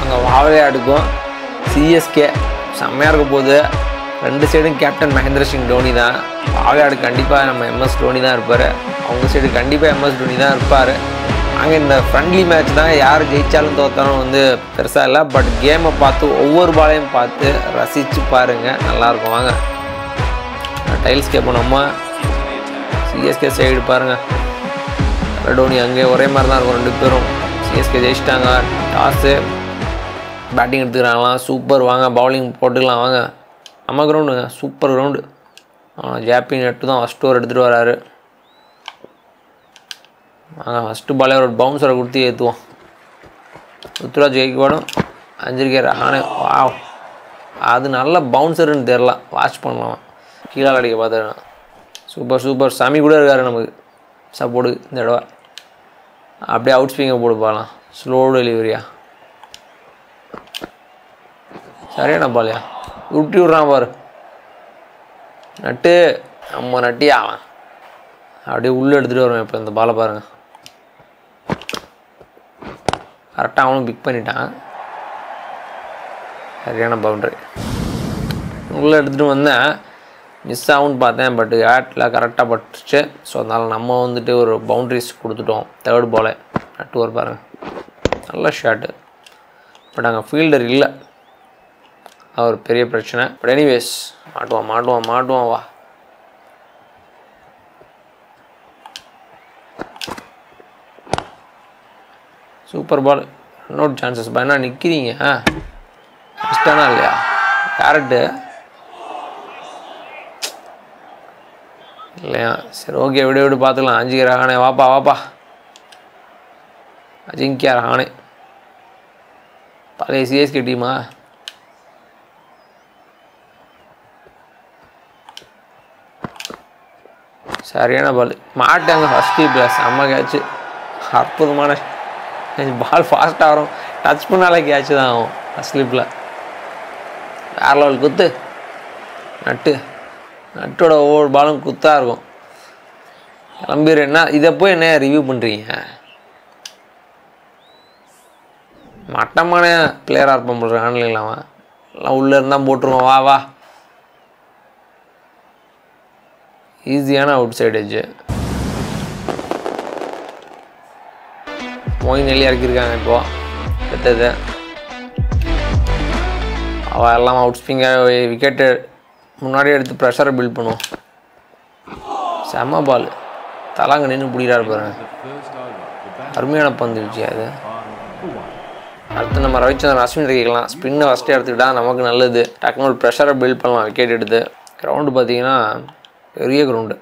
அங்கே வாழையாடுக்கும் சிஎஸ்கே செம்மையாக இருக்க போகுது ரெண்டு சைடும் கேப்டன் மகேந்திர சிங் தோனி தான் வாழையாடு கண்டிப்பாக நம்ம எம்எஸ் தோனி தான் இருப்பார் அவங்க சைடு கண்டிப்பாக எம்எஸ் தோனி தான் இருப்பார் அங்கே இந்த ஃப்ரெண்ட்லி மேட்ச் தான் யார் ஜெயிச்சாலும் தோத்தாலும் வந்து பெருசாக இல்லை பட் கேமை பார்த்து ஒவ்வொரு பாலையும் பார்த்து ரசித்து பாருங்கள் நல்லாயிருக்கும் வாங்க டைல்ஸ் கேட்போம் நம்ம சிஎஸ்கே சைடு பாருங்கள் டோனி அங்கே ஒரே மாதிரி தான் இருக்கும் ரெண்டு பேரும் சிஎஸ்கே ஜெயிச்சிட்டாங்க டாஸு பேட்டிங் எடுத்துக்கிறாங்களாம் சூப்பர் வாங்க பவுலிங் போட்டுக்கலாம் வாங்க நம்ம கிரவுண்டுங்க சூப்பர் கிரவுண்டு ஜாப்பி நெட்டு தான் ஃபஸ்ட் ஓவர் எடுத்துகிட்டு வராரு வாங்க ஃபஸ்ட்டு பாலே ஒரு பவுன்சரை கொடுத்து ஏற்றுவோம் ருத்ராஜ் கெய்க்வாடும் அஞ்சிருக்கே ரஹானே வாவ் அது நல்ல பவுன்சருன்னு தெரில வாட்ச் பண்ணலாம் கீழே அடிக்க பார்த்துருக்கேன் சூப்பர் சூப்பர் சாமி கூட இருக்காரு நமக்கு சப்போர்ட்டு இந்த தடவை அப்படியே அவுட் ஸ்பிங்கை போட்டு போகலாம் ஸ்லோ டெலிவரியா சரியாண்ணா பாலியா உருட்டி விட்றான் பாரு நட்டு நம்ம நட்டியா அவன் அப்படியே உள்ளே எடுத்துகிட்டு வருவேன் இப்போ இந்த பாலை பாருங்க கரெக்டாக அவனும் பிக் பண்ணிட்டான் சரியான பவுண்டரி உள்ளே எடுத்துகிட்டு வந்தேன் மிஸ் ஆகும்னு பார்த்தேன் பட் ஆட்டில் கரெக்டாக பட்டுச்சு ஸோ அதனால் நம்ம வந்துட்டு ஒரு பவுண்ட்ரிஸ் கொடுத்துட்டோம் தேர்ட் பாலே நட்டு ஒரு பாருங்க நல்ல ஷாட்டு பட் அங்கே ஃபீல்டர் இல்லை அது ஒரு பெரிய பிரச்சனை பட் எனிவேஸ் மாட்டுவான் மாட்டுவான் மாட்டுவான் வா சூப்பர் பால் நோட் சான்சஸ் பா என்ன நிற்கிறீங்க இஷ்டானா இல்லையா கேரட்டு இல்லையா சரி ஓகே விடு விடு பார்த்துக்கலாம் அஞ்சுக்கு ரஹானே வாப்பா வாப்பா அஜிங்கியா ரஹானே பழைய சிஎஸ்கே டீமா சரியான பால் மாட்டாங்க ஃபஸ்ட் கீப்பில் செம்ம கேட்ச்சு அற்புதமான பால் ஃபாஸ்ட்டாக வரும் டச் பண்ணாலே கேட்ச்சு தான் ஆகும் ஃபஸ்ட் ஸ்லிப்பில் வேறு லெவல் குத்து நட்டு நட்டோட ஒவ்வொரு பாலும் குத்தாக இருக்கும் கிளம்பிடு என்ன இதை போய் என்ன ரிவ்யூ பண்ணுறீங்க மட்டமான பிளேயராக இருப்பான் போடுற ஆன்லைனில் அவன் எல்லாம் உள்ளே இருந்தால் போட்டுருவான் வா வா ஈஸியான அவுட் சைடு எஜ்ஜு மோயின் நெல்லி இறக்கியிருக்காங்க இப்போ எடுத்தது அவள் எல்லாம் அவுட் ஸ்பிங்காக விக்கெட்டு முன்னாடி எடுத்து ப்ரெஷரை பில்ட் பண்ணுவோம் செம்ம பால் தலாங்க நின்று பிடிக்கிறாரு பாருங்க அருமையான பந்து வீச்சு அது அடுத்து நம்ம ரவிச்சந்திரன் அஸ்வின் கேட்கலாம் ஸ்பின்னை ஃபஸ்ட்டு எடுத்துக்கிட்டா நமக்கு நல்லது டக்குனு ஒரு ப்ரெஷரை பில்ட் பண்ணலாம் விக்கெட் எடுத்து கிரவுண்டு பார்த்தீங்கன்னா பெரிய கிரவுண்டு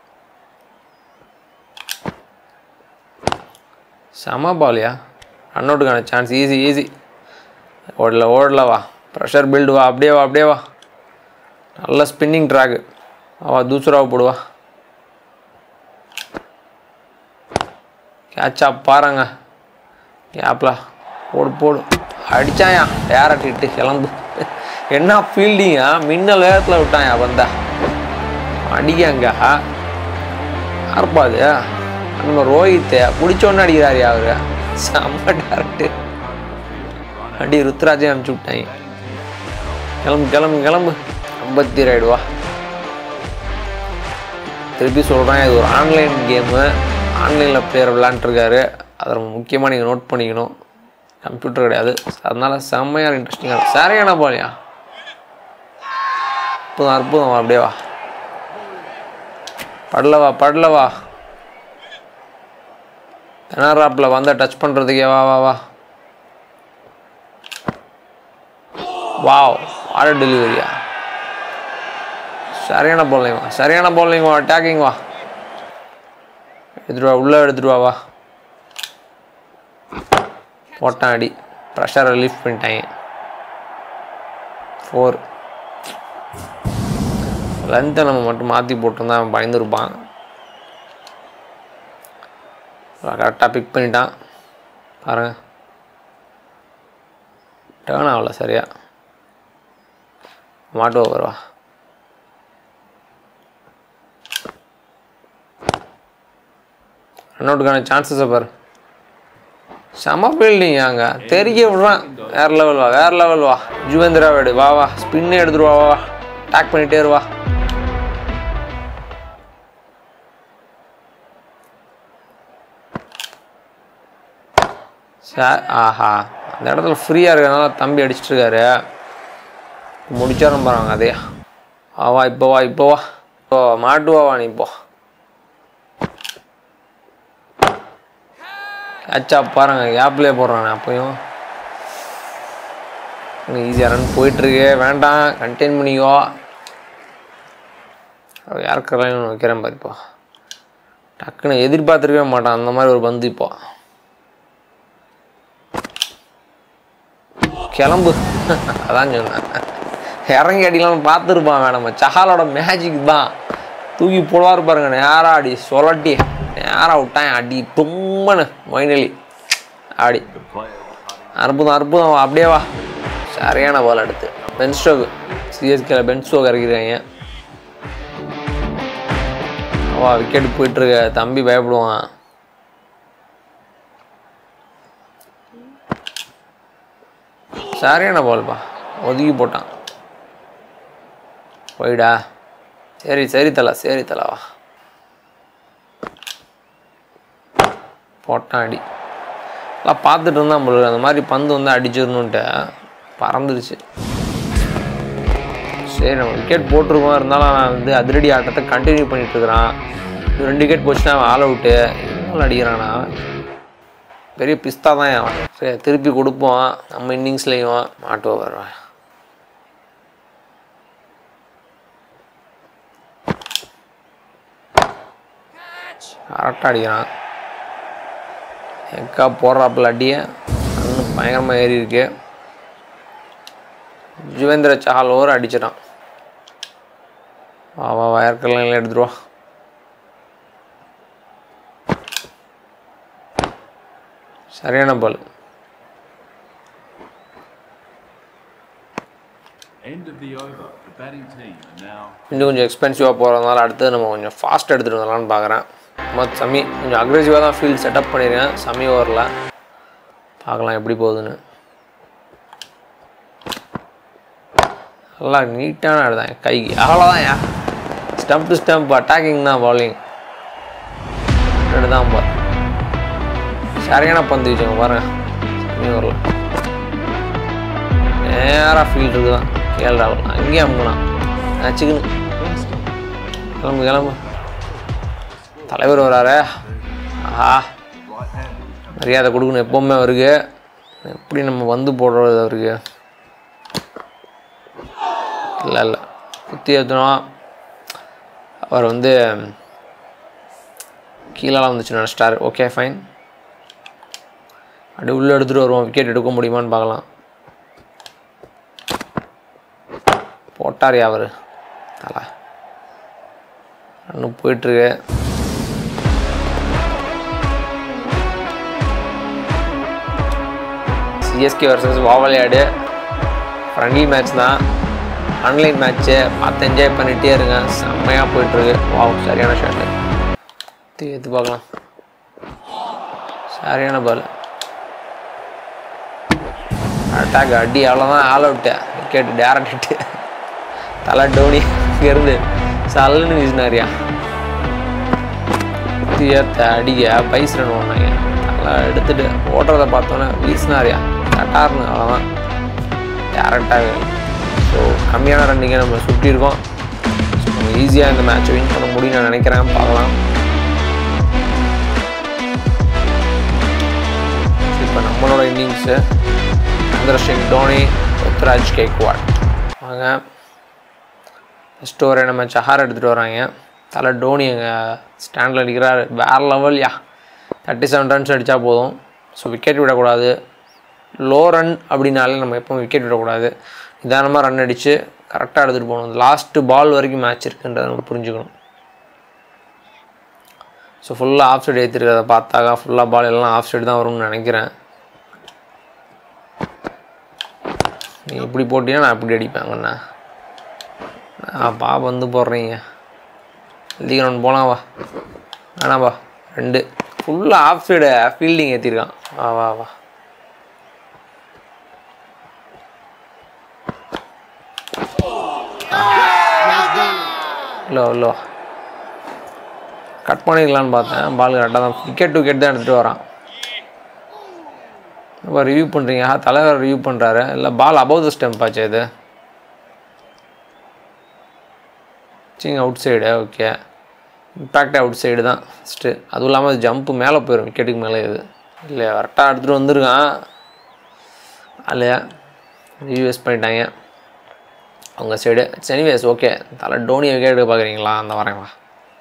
செம பால்யா ரன் அவுட்டுக்கான சான்ஸ் ஈஸி ஈஸி ஓடல ஓடல வா ப்ரெஷர் பில்டு வா அப்படியே வா அப்படியே வா நல்ல ஸ்பின்னிங் ட்ராக்கு அவா தூசராவை போடுவா கேட்சா பாருங்க கேப்ல போடு போடு அடிச்சாயா டேரக்ட் இட்டு கிளம்பு என்ன ஃபீல்டிங்கா மின்னல் வேகத்தில் விட்டாயா வந்தா அடிக்காங்க யாருப்பாது நம்ம ரோஹித்தை பிடிச்சோன்னு அடிக்கிறாரு அவரு செம்ம டேரக்டு அடி ருத்ராஜே அனுப்பிச்சு விட்டாங்க கிளம்பு கிளம்பு கிளம்பு ஐம்பத்தி ரைடுவா திருப்பி சொல்கிறேன் இது ஒரு ஆன்லைன் கேமு ஆன்லைனில் பிளேயர் விளாண்டுருக்காரு அதை ரொம்ப முக்கியமாக நீங்கள் நோட் பண்ணிக்கணும் கம்ப்யூட்டர் கிடையாது அதனால செம்மையாக இன்ட்ரெஸ்டிங்காக இருக்கும் சரியான பாலியா அற்புதம் அற்புதம் வா, அப்படியே வா படலவா படலவா பெனாராப்பில் வந்தால் டச் பண்ணுறதுக்கே வா வா வா வாவ் ஆர்டர் டெலிவரியா சரியான bowling வா சரியான bowling வா அட்டாக்கிங் வா எடுத்துட்டு வா உள்ளே எடுத்துட்டு வா வா போட்டான் அடி ப்ரெஷரை லிஃப்ட் பண்ணிட்டாங்க ஃபோர் லென்த்தை நம்ம மட்டும் மாற்றி போட்டிருந்தா அவன் பயந்துருப்பான் கரெக்டாக பிக் பண்ணிட்டான் பாருங்க டேர்ன் ஆகல சரியா மாட்டுவா வருவா ரன் அவுட்டுக்கான சான்சஸை பாரு செம ஃபீல்டிங் அங்கே தெரிய விடுறான் வேற லெவல் வா வேற லெவல் வா ஜுவேந்திரா வேடு வா வா ஸ்பின்னே எடுத்துட்டு வா வா வா டேக் பண்ணிட்டே இரு வா சார் ஆஹா அந்த இடத்துல ஃப்ரீயாக இருக்கிறதுனால தம்பி அடிச்சிட்டு இருக்காரு முடிச்சாரும் பாருங்க அதே வா வா இப்போ வா இப்போ வா இப்போ மாட்டுவா வா நீ இப்போ கேட்சா பாருங்க கேப்லேயே போடுறானே அப்பயும் ஈஸியாக ரன் போயிட்டுருக்கு வேண்டாம் கண்டெயின் பண்ணிக்கோ யாருக்கெல்லாம் வைக்கிறேன் பாரு இப்போ டக்குன்னு எதிர்பார்த்துருக்கவே மாட்டான் அந்த மாதிரி ஒரு பந்து இப்போ கிளம்பு அதான் சொன்னேன் இறங்கி அடிக்கலாம் பார்த்துருப்பான் நம்ம சஹாலோட மேஜிக் தான் தூக்கி போடுவார் பாருங்க நேரா அடி சொலட்டி நேராக விட்டான் அடி தும்மனு மைனலி ஆடி அற்புதம் அற்புதம் அப்படியே வா சரியான பால் எடுத்து பென் ஸ்டோக் சிஎஸ்கேல பென் ஸ்டோக் இறக்கிருக்காங்க வா விக்கெட் போயிட்டுருக்க தம்பி பயப்படுவான் சரியான பால்ப்பா ஒதுக்கி போட்டான் போயிடா சரி சரி தலை சரி தலை வா போட்டான் அடி எல்லாம் பார்த்துட்டு இருந்தான் நம்மளுக்கு அந்த மாதிரி பந்து வந்து அடிச்சிடணுன்ட்டு பறந்துருச்சு சரி நம்ம விக்கெட் போட்டிருக்கோம் இருந்தாலும் அவன் வந்து அதிரடி ஆட்டத்தை கண்டினியூ பண்ணிட்டு இருக்கிறான் இன்னும் ரெண்டு விக்கெட் போச்சுன்னா அவன் ஆல் அவுட்டு இருந்தாலும் அடிக்கிறானா பெரிய பிஸ்தா தான் அவன் சரி திருப்பி கொடுப்போம் நம்ம இன்னிங்ஸ்லேயும் மாட்டுவ வருவான் கரெக்டாக அடிக்கிறான் எக்கா போடுறாப்புல அடியை கண்ணு பயங்கரமாக ஏறி இருக்கு ஜுவேந்திர சஹால் ஓவர் அடிச்சிட்டான் வா வா வயற்கெல்லாம் எடுத்துருவா சரியான பால் End of the over. The batting team are now இன்னும் கொஞ்சம் எக்ஸ்பென்சிவாக போகிறதுனால அடுத்து நம்ம கொஞ்சம் ஃபாஸ்ட் எடுத்துகிட்டு வரலாம்னு பார்க்குறேன் மத் சமி கொஞ்சம் அக்ரெசிவாக தான் ஃபீல்ட் செட்டப் பண்ணியிருக்கேன் சமி ஓவரில் பார்க்கலாம் எப்படி போகுதுன்னு நல்லா நீட்டான ஆடுதான் கைக்கு அவ்வளோதான் yeah stump to stump attacking தான் பாலிங் ரெண்டு தான் பால் சரியான பந்து வச்சுங்க பாருங்க சமி ஓவரில் நேராக ஃபீல்டு தான் கேள்றாள் அங்கேயே அமுங்கலாம் நச்சுக்குன்னு கிளம்பு கிளம்பு தலைவர் வராரு ஆஹா மரியாதை கொடுக்கணும் எப்போவுமே அவருக்கு எப்படி நம்ம வந்து போடுறது அவருக்கு இல்லை இல்லை குத்தி ஏற்றணும் அவர் வந்து கீழெல்லாம் வந்துச்சு நினச்சிட்டாரு ஓகே ஃபைன் அப்படி உள்ளே எடுத்துகிட்டு வருவோம் விக்கெட் எடுக்க முடியுமான்னு பார்க்கலாம் போட்டார் அவர் தலை இன்னும் போயிட்டுருக்கு சிஎஸ்கே வர்சஸ் வாவலியாடு ஃப்ரெண்ட்லி மேட்ச் தான் ஆன்லைன் மேட்ச்சு பார்த்து என்ஜாய் பண்ணிகிட்டே இருங்க செம்மையாக போயிட்டுருக்கு வாவ் சரியான ஷாட்டு எடுத்து பார்க்கலாம் சரியான பால் அட்டாக் அடி அவ்வளோதான் all out wicket direct hit தலை டோனி இங்கேருந்து சல்லுன்னு வீசினாரியா ஏற்ற அடிக்க பைஸ் ரன் ஓடினாங்க அதெல்லாம் எடுத்துட்டு ஓடுறத பார்த்தோன்னே வீசினாரியா கட்டார்னு அவ்வளோதான் டேரக்டாகவே ஸோ கம்மியான ரன்னிங்கை நம்ம சுட்டியிருக்கோம் ஸோ நம்ம ஈஸியாக இந்த மேட்ச்சை வின் பண்ண முடியும்னு நான் நினைக்கிறேன் பார்க்கலாம் இப்போ நம்மளோட இன்னிங்ஸு மகேந்திர சிங் தோனி ருத்ராஜ் கேக்வாட் வாங்க ஃபஸ்ட்டு ஒரு நம்ம சஹார் எடுத்துகிட்டு வராங்க தலை டோனி எங்கள் ஸ்டாண்டில் அடிக்கிறாரு வேறு level yeah thirty seven runs அடித்தா போதும் ஸோ விக்கெட் விடக்கூடாது லோ ரன் அப்படின்னாலே நம்ம எப்பவும் விக்கெட் விடக்கூடாது நிதானமாக ரன் அடித்து கரெக்டாக எடுத்துகிட்டு போகணும் லாஸ்ட்டு பால் வரைக்கும் மேட்ச் இருக்குன்றதை நம்ம புரிஞ்சுக்கணும் ஸோ ஃபுல்லாக ஆஃப் சைடு ஏற்றிருக்கிறத பார்த்தாக்கா ஃபுல்லாக பால் எல்லாம் ஆஃப் சைடு தான் வரும்னு நினைக்கிறேன் நீ இப்படி போட்டீங்கன்னா நான் இப்படி அடிப்பேங்கண்ணா நான் பா வந்து போடுறீங்க சீக்கிரம் போகலாம் வா வேணாம் வா ரெண்டு ஃபுல்லாக ஆஃப் சைடு ஃபீல்டிங் ஏற்றிருக்கான் வா வா வா இல்லை இல்லை கட் பண்ணிக்கலான்னு பார்த்தேன் பால் கரெக்டாக தான் விக்கெட் விக்கெட் தான் எடுத்துகிட்டு வரான் இப்போ ரிவ்யூ பண்ணுறீங்க தலைவர் ரிவ்யூ பண்ணுறாரு இல்லை பால் அபவ் த ஸ்டெம்ப் ஆச்சு இது சிங் outside okay impact outside தான் ஃபஸ்ட்டு அதுவும் இல்லாமல் அது ஜம்ப்பு மேலே போயிடும் விக்கெட்டுக்கு மேலே இது இல்லை கரெக்டாக எடுத்துகிட்டு வந்திருக்கான் இல்லையா ரிவ்யூஸ் பண்ணிட்டாங்க அவங்க சைடு எனிவேஸ் ஓகே தலை டோனி விக்கெட் எடுக்க பார்க்குறீங்களா அந்த வரேன் வா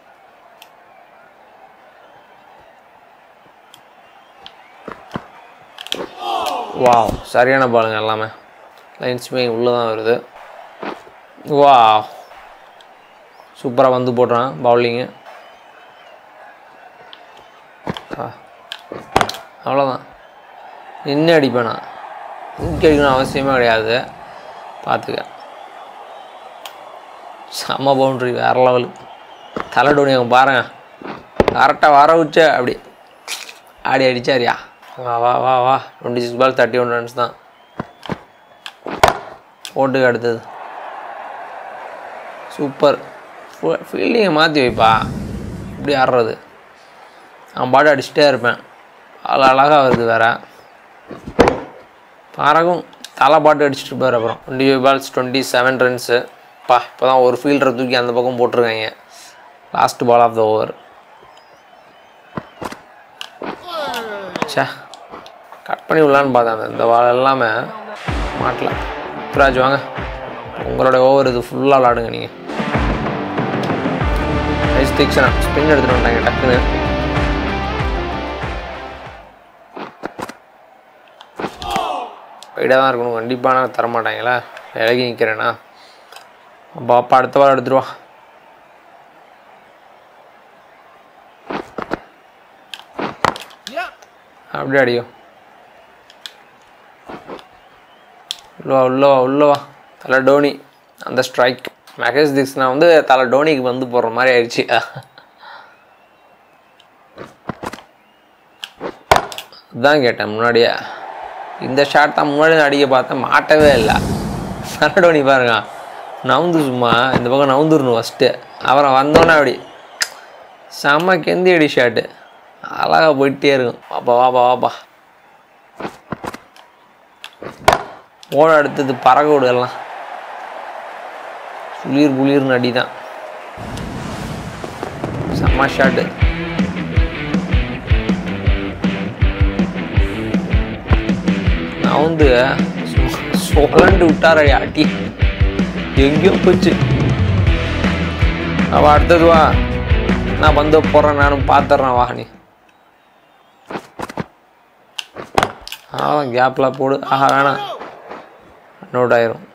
வாவ் சரியான பாலுங்க எல்லாமே லைன் ஸ்விங் உள்ளே தான் வருது வா சூப்பராக வந்து போடுறான் பவுலிங்கு அவ்வளோதான் நின்று அடிப்பேன் நான் இங்கே அடிக்கணும் அவசியமே கிடையாது பார்த்துக்க செம்ம பவுண்ட்ரி வேறு லெவலு தலை டோனி அவன் பாருங்க கரெக்டாக வர வச்ச அப்படி ஆடி அடிச்சாரியா வா வா வா வா twenty six ball thirty one runs தான் ஓட்டுக்கு அடுத்தது சூப்பர் ஃபீல்டிங்கை மாற்றி வைப்பா இப்படி ஆடுறது நான் பாட்டு அடிச்சுட்டே இருப்பேன் அவ்வளோ அழகாக வருது வேற பறக்கும் தலை பாட்டு அடிச்சுட்டு இருப்பார் அப்புறம் twenty five balls twenty seven runs பா இப்போ தான் ஒரு ஃபீல்டரை தூக்கி அந்த பக்கம் போட்டிருக்காங்க last ball of the over சே கட் பண்ணி விடலான்னு பார்த்தேன் அந்த- இந்த பால் எல்லாமே மாட்டல புராஜ் வாங்க உங்களோட ஓவர் இது ஃபுல்லாக விளாடுங்க நீங்கள் ஐஸ் தீக்ஷனா ஸ்பின் எடுத்துகிட்டு வந்தாங்க டக்குன்னு வைடாக தான் இருக்கணும் கண்டிப்பாக நான் தரமாட்டாங்களா விலகி நிற்கிறேன்னா பாப்பா அடுத்த வாரம் எடுத்துருவா அப்படியே அடியும் உள்ளவா உள்ளவா உள்ளவா தலை டோனி அந்த ஸ்ட்ரைக் மகேஷ் தீக்ஷனா வந்து தலை டோனிக்கு வந்து போடுற மாதிரி ஆயிடுச்சு அதான் கேட்டேன் முன்னாடியே இந்த ஷாட் தான் முன்னாடி நான் அடிக்க பார்த்தேன் மாட்டவே இல்லை தலை டோனி பாருங்க நவுந்து சும்மா இந்த பக்கம் நவுந்துடணும் ஃபஸ்ட்டு அப்புறம் வந்தோன்னே அப்படி செம்ம கெந்தி அடி ஷாட்டு அழகா போயிட்டே இருக்கும் வாப்பா வாப்பா வாப்பா ஓட அடுத்தது பறக்க விடு எல்லாம் குளிர் குளிர்னு அடி தான் செம்ம ஷாட்டு நான் வந்து சுழண்டு விட்டாரடி அடி எங்கேயோ போச்சு அவ அடுத்தது வா நான் வந்து போடுறேன் நானும் பார்த்துட்றேன் வா நீ ஆ கேப்லாம் போடு ஆஹா வேணாம் நோட் ஆயிரும்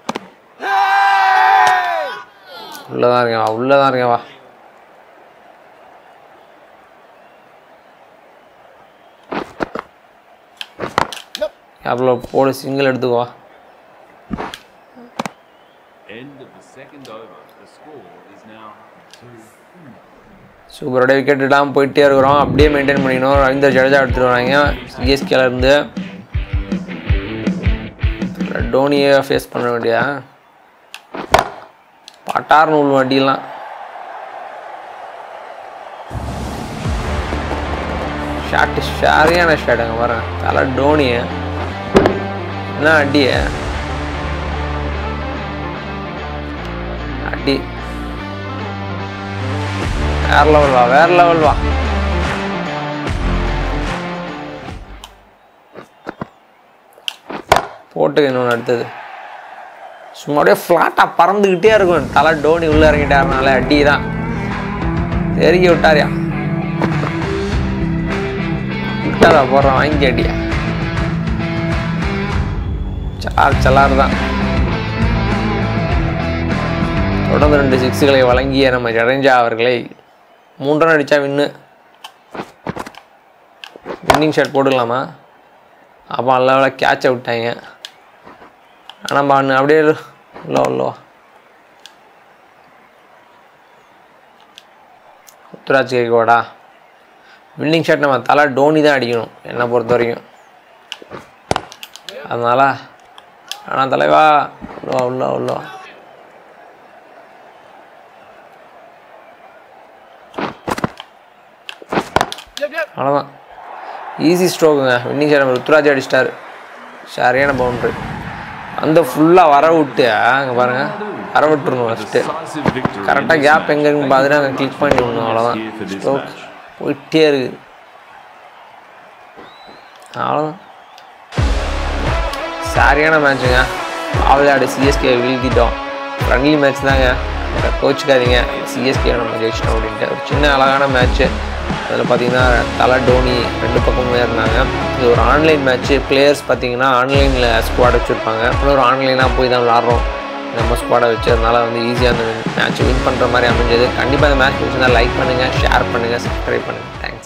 உள்ளதான் இருக்கேன் வா உள்ளதான் இருக்கேன் வா கேப்பில் போடு சிங்கிள் எடுத்துக்கோ வா End of the second over. The score is now two. சூப்பரோட விக்கெட் இடாமல் போயிட்டே இருக்கிறோம் அப்படியே மெயின்டைன் பண்ணிக்கணும் ரவீந்தர் ஜடேஜா எடுத்துட்டு வராங்க சிஎஸ்கேல இருந்து டோனியை ஃபேஸ் பண்ண வேண்டியா பட்டார் நூல் வண்டியெல்லாம் ஷாட்டு சரியான ஷாட்டுங்க பாருங்க தலை டோனிய என்ன அடிய அடி வேற லெவல் வா வேற லெவல் வா போட்டுக்க இன்னொன்று அடுத்தது சும்மா அப்படியே ஃப்ளாட்டாக பறந்துக்கிட்டே இருக்கும் தலை டோனி உள்ளே இறங்கிட்டாருனால அடி தான் தெருக்கி விட்டாரியா விட்டாரா போடுறான் வாங்கி அடியா சலார் சலார் தான் தொடர்ந்து ரெண்டு சிக்ஸுகளை வழங்கிய நம்ம ஜடேஜா அவர்களை மூன்று ரன் அடித்தா வின்னு வின்னிங் ஷாட் போட்டுக்கலாமா அப்போ நல்ல கேட்சை விட்டாங்க ஆனால் பான்னு அப்படியே லோ லோ ருத்ராஜ் கேக்கோடா வின்னிங் ஷாட் நம்ம தலை டோனி தான் அடிக்கணும் என்னை பொறுத்த வரைக்கும் அதனால் ஆனால் தலைவா உள்ள உள்ள உள்ள அவ்வளோதான் ஈஸி ஸ்ட்ரோக்குங்க வின்னிங் ஷாட் நம்ம ருத்ராஜ் அடிச்சிட்டாரு சரியான பவுண்ட்ரி அந்த ஃபுல்லாக வர விட்டு அங்கே பாருங்கள் வர விட்டுருணும் ஃபஸ்ட்டு Decisive victory. கரெக்டாக கேப் எங்கே இருக்குன்னு பார்த்துட்டு அங்கே கிளிக் பண்ணி விடணும் அவ்வளோதான் Here for this stroke match. போயிட்டே இருக்குது அவ்வளோதான் சரியான மேட்ச்சுங்க ஆவிளாடு சிஎஸ்கே வீழ்த்திட்டோம் ஃப்ரெண்ட்லி மேட்ச் தாங்க கோச்சுக்காதீங்க சிஎஸ்கே நம்ம ஜெயிச்சிட்டோம் அப்படின்ட்டு ஒரு சின்ன அழகான மேட்ச்சு அதில் பார்த்தீங்கன்னா தலை டோனி ரெண்டு பக்கமுமே இருந்தாங்க இது ஒரு ஆன்லைன் மேட்ச்சு பிளேயர்ஸ் பார்த்தீங்கன்னா ஆன்லைனில் ஸ்குவாட் வச்சுருப்பாங்க இன்னொரு ஆன்லைனாக போய் தான் விளாட்றோம் நம்ம ஸ்குவாடை வச்சதுனால வந்து ஈஸியாக அந்த மேட்ச்சை வின் பண்ணுற மாதிரி அமைஞ்சது கண்டிப்பாக அந்த மேட்ச் பிடிச்சிருந்தா லைக் பண்ணுங்கள் ஷேர் பண்ணுங்கள் சப்ஸ்கிரைப் பண்ணுங்கள் தேங்க்ஸ்